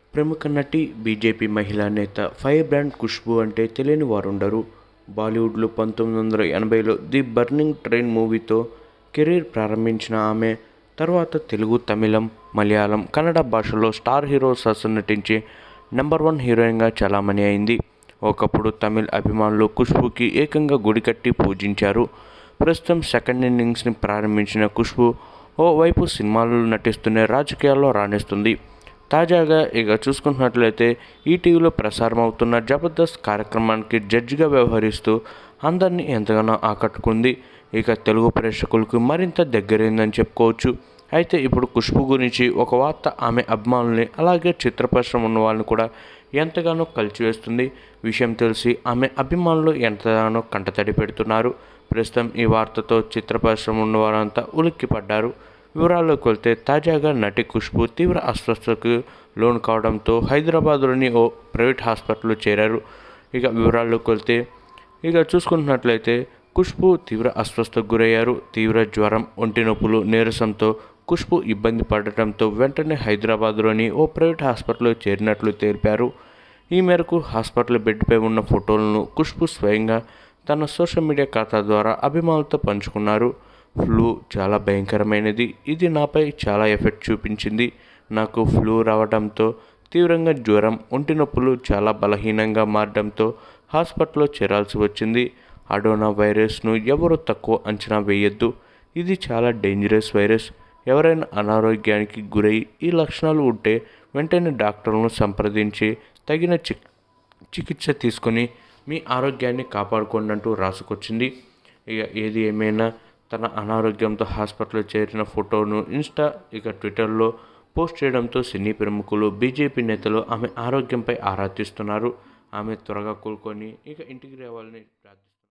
ప్రముఖ నటి బీజేపీ మహిళా నేత ఫైర్ బ్రాండ్ ఖుష్బూ అంటే తెలియని వారుండరు బాలీవుడ్లో పంతొమ్మిది వందల ఎనభైలో ది బర్నింగ్ ట్రైన్ మూవీతో కెరీర్ ప్రారంభించిన ఆమె తర్వాత తెలుగు తమిళం మలయాళం కన్నడ భాషలో స్టార్ హీరోస్ నటించి నెంబర్ వన్ హీరోయిన్గా చలామణి అయింది ఒకప్పుడు తమిళ్ అభిమానులు ఖుష్బూకి ఏకంగా గుడి కట్టి పూజించారు ప్రస్తుతం సెకండ్ ఇన్నింగ్స్ని ప్రారంభించిన ఖుష్బూ ఓవైపు సినిమాల్లో నటిస్తూనే రాజకీయాల్లో రాణిస్తుంది తాజాగా ఇక చూసుకున్నట్లయితే ఈటీవీలో ప్రసారం అవుతున్న జబర్దస్త్ కార్యక్రమానికి జడ్జిగా వ్యవహరిస్తూ అందరినీ ఎంతగానో ఆకట్టుకుంది ఇక తెలుగు ప్రేక్షకులకు మరింత దగ్గరైందని చెప్పుకోవచ్చు అయితే ఇప్పుడు ఖుష్బు గురించి ఒక వార్త ఆమె అభిమానుల్ని అలాగే చిత్ర పరిశ్రమ ఉన్న వాళ్ళని కూడా ఎంతగానో కలిచివేస్తుంది విషయం తెలిసి ఆమె అభిమానులు ఎంతగానో కంటతడి పెడుతున్నారు ప్రస్తుతం ఈ వార్తతో చిత్ర పరిశ్రమ ఉన్న వారంతా ఉలిక్కిపడ్డారు వివరాల్లోకి వెళ్తే తాజాగా నటి ఖుష్బు తీవ్ర అస్వస్థతకు లోను కావడంతో హైదరాబాద్లోని ఓ ప్రైవేట్ హాస్పిటల్లో చేరారు ఇక వివరాల్లోకి వెళ్తే ఇక చూసుకుంటున్నట్లయితే ఖుష్బు తీవ్ర అస్వస్థతకు గురయ్యారు తీవ్ర జ్వరం ఒంటి నొప్పులు నీరసంతో ఖుష్బు ఇబ్బంది పడటంతో వెంటనే హైదరాబాద్లోని ఓ ప్రైవేట్ హాస్పిటల్లో చేరినట్లు తెలిపారు ఈ మేరకు హాస్పిటల్ బెడ్పై ఉన్న ఫోటోలను ఖుష్బు స్వయంగా తన సోషల్ మీడియా ఖాతా ద్వారా అభిమానులతో పంచుకున్నారు ఫ్లూ చాలా భయంకరమైనది ఇది నాపై చాలా ఎఫెక్ట్ చూపించింది నాకు ఫ్లూ రావడంతో తీవ్రంగా జ్వరం ఒంటి నొప్పులు చాలా బలహీనంగా మారడంతో హాస్పిటల్లో చేరాల్సి వచ్చింది అడోనా వైరస్ను ఎవరు తక్కువ అంచనా వేయొద్దు ఇది చాలా డేంజరస్ వైరస్ ఎవరైనా అనారోగ్యానికి గురై ఈ లక్షణాలు ఉంటే వెంటనే డాక్టర్లను సంప్రదించి తగిన చి చికిత్స తీసుకొని మీ ఆరోగ్యాన్ని కాపాడుకోండి అంటూ రాసుకొచ్చింది ఇక ఏది ఏమైనా తన అనారోగ్యంతో హాస్పిటల్లో చేరిన ఫోటోను ఇన్స్టా ఇక ట్విట్టర్లో పోస్ట్ చేయడంతో సినీ ప్రముఖులు బీజేపీ నేతలు ఆమె ఆరోగ్యంపై ఆరా తీస్తున్నారు ఆమె త్వరగా కోలుకొని ఇక ఇంటికి రావాలని ప్రార్థిస్తున్నారు